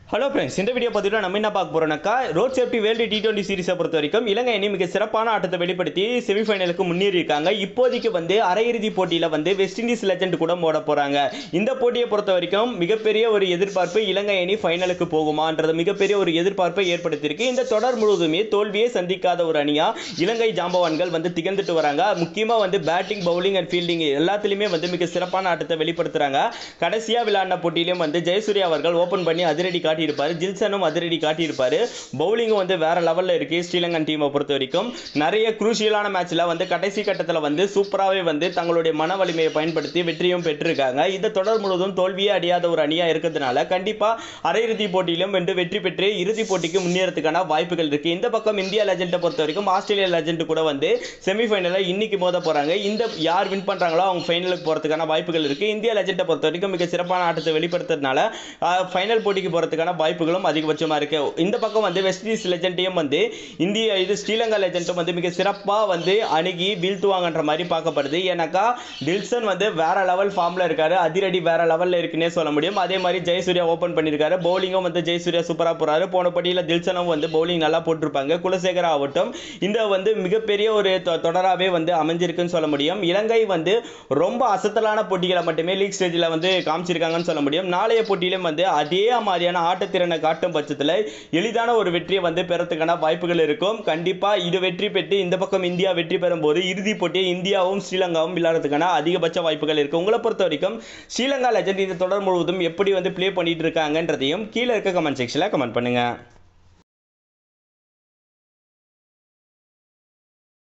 hello friends இந்த video பார்த்துட்டு நம்ம என்ன பார்க்க போறோம்னாக்கா road safety world T twenty சீரிஸை பொறுத்த வரைக்கும் இலங்கை அணி மிக சிறப்பான ஆட்டத்தை வெளிப்படுத்தி செமிஃபைனலுக்கு முன்னேறி இருக்காங்க இப்போதைக்கு வந்து அரையிறுதி போட்டியில் வந்து வெஸ்ட் இண்டீஸ் லெஜண்ட் கூட மோட போறாங்க இந்த போட்டியை பொறுத்த வரைக்கும் மிகப்பெரிய ஒரு எதிர்பார்ப்பு இலங்கை அணி ஃபைனலுக்கு போகுமான்றது மிகப்பெரிய ஒரு எதிர்பார்ப்பை ஏற்படுத்தியிருக்கு இந்த தொடர் முழுவதுமே தோல்வியே சந்திக்காத ஒரு அணியா இலங்கை ஜாம்பவான்கள் வந்து திகழ்ந்துட்டு வராங்க முக்கியமா வந்து பேட்டிங் பவுலிங் அண்ட் ஃபீல்டிங் எல்லாத்துலயுமே வந்து மிக சிறப்பான ஆட்டத்தை வெளிப்படுத்துறாங்க கடைசியா விளையாடின போட்டியிலும் வந்து ஜெயசூர்யா அவர்கள் ஓபன் பண்ணி அதிரடி காட்டியிருப்பாரு ஜில்சனும் அதிரடி காட்டியிருப்பாரு பவுலிங்கும் வந்து வேற லெவல்ல இருக்கு ஸ்ரீலங்கன் டீமை பொறுத்த வரைக்கும் நிறைய குரூசியலான மேட்ச்ல வந்து கடைசி கட்டத்தில் வந்து சூப்பராகவே வந்து தங்களுடைய மன வலிமையை பயன்படுத்தி வெற்றியும் பெற்றிருக்காங்க இந்த தொடர் முழுவதும் தோல்வியே அடையாத ஒரு அணியா இருக்கிறதுனால கண்டிப்பா அரையிறுதி போட்டியிலும் வென்று வெற்றி பெற்று இறுதி போட்டிக்கு முன்னேறதுக்கான வாய்ப்புகள் இருக்கு இந்த பக்கம் இந்தியா லெஜெண்டை பொறுத்த வரைக்கும் ஆஸ்திரேலியா லெஜெண்ட் கூட வந்து செமிஃபைனலில் இன்னைக்கு மோத போறாங்க இந்த யார் வின் பண்றாங்களோ அவங்க ஃபைனலுக்கு போறதுக்கான வாய்ப்புகள் இருக்கு இந்தியா லெஜெண்டை பொறுத்த வரைக்கும் மிக சிறப்பான ஆட்டத்தை வெளிப்படுத்துறதுனால ஃபைனல் போட்டிக்கு போறதுக்கான வாய்ப்புகளும் அதிகபட்சமா இருக்கு இந்த பக்கம் வந்து வெஸ்ட் இண்டீஸ் லெஜெண்டையும் வந்து இந்திய இது ஸ்ரீலங்கா லெஜெண்டும் வந்து மிக சிறப்பா வந்து அணுகி வீழ்த்துவாங்கன்ற மாதிரி பார்க்கப்படுது ஏன்னாக்கா டில்சன் வந்து வேற லெவல் ஃபார்ம்ல இருக்காரு அதிரடி வேற லெவல்ல இருக்குன்னே சொல்ல முடியும் அதே மாதிரி ஜெயசூர்யா ஓபன் பண்ணியிருக்காரு பவுலிங்கும் வந்து ஜெயசூர்யா சூப்பரா போறாரு போன போட்டியில் தில்சனும் வந்து பவுலிங் நல்லா போட்டிருப்பாங்க குலசேகர் ஆகட்டும் இந்த வந்து மிகப்பெரிய ஒரு தொ- தொடராவே வந்து அமைஞ்சிருக்குன்னு சொல்ல முடியும் இலங்கை வந்து ரொம்ப அசத்தலான போட்டிகளை மட்டுமே லீக் ஸ்டேஜில் வந்து காமிச்சிருக்காங்கன்னு சொல்ல முடியும் நாளைய போட்டியிலும் வந்து அதே மாதிரியான ஆட்டத்திறனை காட்டும் பட்சத்தில் எளிதான ஒரு வெற்றியை வந்து பெறத்துக்கான வாய்ப்புகள் இருக்கும் கண்டிப்பா இது வெற்றி பெற்று இந்த பக்கம் இந்தியா வெற்றி பெறும் போது இறுதி போட்டியை இந்தியாவும் ஸ்ரீலங்காவும் விளையாடுறதுக்கான அதிகபட்ச வாய்ப்புகள் இருக்கு உங்களை பொறுத்த வரைக்கும் ஸ்ரீலங்கா லெஜண்ட் இந்த தொடர் முழுவதும் எப்படி வந்து ப்ளே பண்ணிட்டு இருக்காங்கன்றதையும் கீழே இருக்க கமெண்ட் செக்ஷனில் கமெண்ட் பண்ணுங்க